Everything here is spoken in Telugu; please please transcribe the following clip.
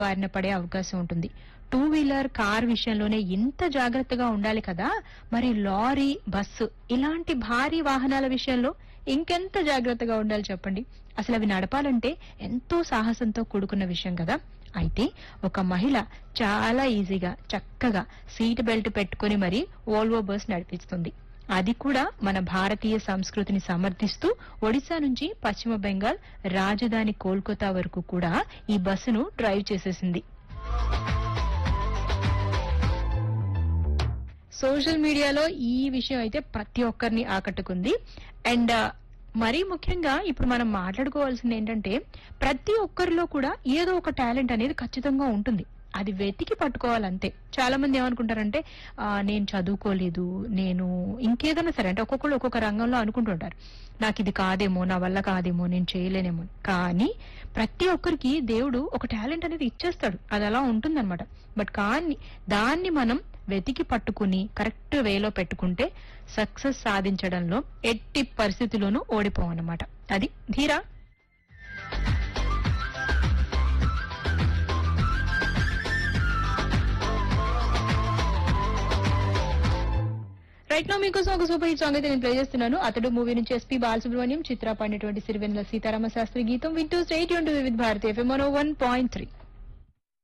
బారిన పడే అవకాశం ఉంటుంది టూ వీలర్ కార్ విషయంలోనే ఇంత జాగ్రత్తగా ఉండాలి కదా మరి లారీ బస్సు ఇలాంటి భారీ వాహనాల విషయంలో ఇంకెంత జాగ్రత్తగా ఉండాలి చెప్పండి అసలు అవి నడపాలంటే ఎంతో సాహసంతో కూడుకున్న విషయం కదా అయితే ఒక మహిళ చాలా ఈజీగా చక్కగా సీట్ బెల్ట్ పెట్టుకుని మరి ఓల్వో బస్ నడిపిస్తుంది అది కూడా మన భారతీయ సంస్కృతిని సమర్థిస్తూ ఒడిశా నుంచి పశ్చిమ బెంగాల్ రాజధాని కోల్కతా వరకు కూడా ఈ బస్సును డ్రైవ్ చేసేసింది సోషల్ మీడియాలో ఈ విషయం అయితే ప్రతి ఒక్కరిని ఆకట్టుకుంది అండ్ మరీ ముఖ్యంగా ఇప్పుడు మనం మాట్లాడుకోవాల్సింది ఏంటంటే ప్రతి ఒక్కరిలో కూడా ఏదో ఒక టాలెంట్ అనేది ఖచ్చితంగా ఉంటుంది అది వెతికి పట్టుకోవాలంతే చాలా మంది ఏమనుకుంటారంటే ఆ, నేను చదువుకోలేదు నేను ఇంకేదైనా సరే అంటే ఒక్కొక్కరు ఒక్కొక్క రంగంలో అనుకుంటుంటారు నాకు ఇది కాదేమో నా వల్ల కాదేమో నేను చేయలేనేమో కానీ ప్రతి ఒక్కరికి దేవుడు ఒక టాలెంట్ అనేది ఇచ్చేస్తాడు అది అలా ఉంటుందన్నమాట బట్ కానీ దాన్ని మనం వెతికి పట్టుకుని కరెక్ట్ వేలో పెట్టుకుంటే సక్సెస్ సాధించడంలో ఎట్టి పరిస్థితుల్లోనూ ఓడిపోవన్నమాట అది ధీరా రైట్ నో మీకోసం ఒక సూపర్ హిట్ సాంగ్ అయితే నేను ప్లే చేస్తున్నాను అతడు మూవీ నుంచి ఎస్పీ బాలసుబ్రహ్మణ్యం చిత్ర పాడినటువంటి సిరివెన్నెల సీతారామ శాస్త్రి గీతం వింటూ స్టేట్ యూన్ to with Bharati FM one point three